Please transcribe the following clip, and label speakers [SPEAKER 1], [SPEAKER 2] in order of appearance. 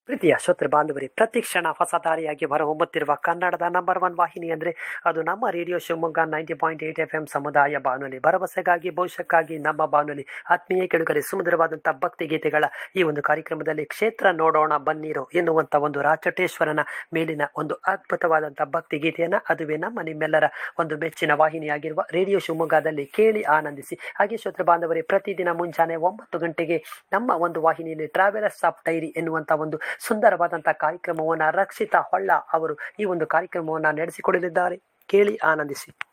[SPEAKER 1] ಪ್ರೀತಿಯ ಶ್ರೋತೃ ಬಾಂಧವರೇ ಪ್ರತಿ ಕ್ಷಣ ಹೊಸ ದಾರಿಯಾಗಿ ಹೊರಹೊಮ್ಮುತ್ತಿರುವ ಕನ್ನಡದ ನಂಬರ್ ಒನ್ ವಾಹಿನಿ ಅಂದರೆ ಅದು ನಮ್ಮ radio Shivamogga ninety point eight F M ಸಮುದಾಯ ಬಾನುಲಿ ಭರವಸೆಗಾಗಿ ಭವಿಷ್ಯಕ್ಕಾಗಿ ನಮ್ಮ ಬಾನುಲಿ ಆತ್ಮೀಯ ಕೆಳಗರೆ ಸುಮಧುರವಾದಂಥ ಭಕ್ತಿ ಗೀತೆಗಳ ಈ ಒಂದು ಕಾರ್ಯಕ್ರಮದಲ್ಲಿ ಕ್ಷೇತ್ರ ನೋಡೋಣ ಬನ್ನಿರು ಎನ್ನುವಂಥ ಒಂದು ರಾಚಟೇಶ್ವರನ ಮೇಲಿನ ಒಂದು ಅದ್ಭುತವಾದಂಥ ಭಕ್ತಿ ಗೀತೆಯನ್ನು ಅದುವೇ ನಮ್ಮ ನಿಮ್ಮೆಲ್ಲರ ಒಂದು ಮೆಚ್ಚಿನ ವಾಹಿನಿಯಾಗಿರುವ ರೇಡಿಯೋ ಶಿವಮೊಗ್ಗದಲ್ಲಿ ಕೇಳಿ ಆನಂದಿಸಿ ಹಾಗೆ ಶ್ರೋತೃ ಬಾಂಧವರೇ ಪ್ರತಿದಿನ ಮುಂಜಾನೆ ಒಂಬತ್ತು ಗಂಟೆಗೆ ನಮ್ಮ ಒಂದು ವಾಹಿನಿಯಲ್ಲಿ ಟ್ರಾವೆಲರ್ಸ್ ಆಫ್ ಡೈರಿ ಎನ್ನುವಂಥ ಒಂದು ಸುಂದರವಾದಂಥ ಕಾರ್ಯಕ್ರಮವನ್ನು ರಕ್ಷಿತಾ ಹೊಳ್ಳ ಅವರು ಈ ಒಂದು ಕಾರ್ಯಕ್ರಮವನ್ನು ನಡೆಸಿಕೊಡಲಿದ್ದಾರೆ ಕೇಳಿ ಆನಂದಿಸಿ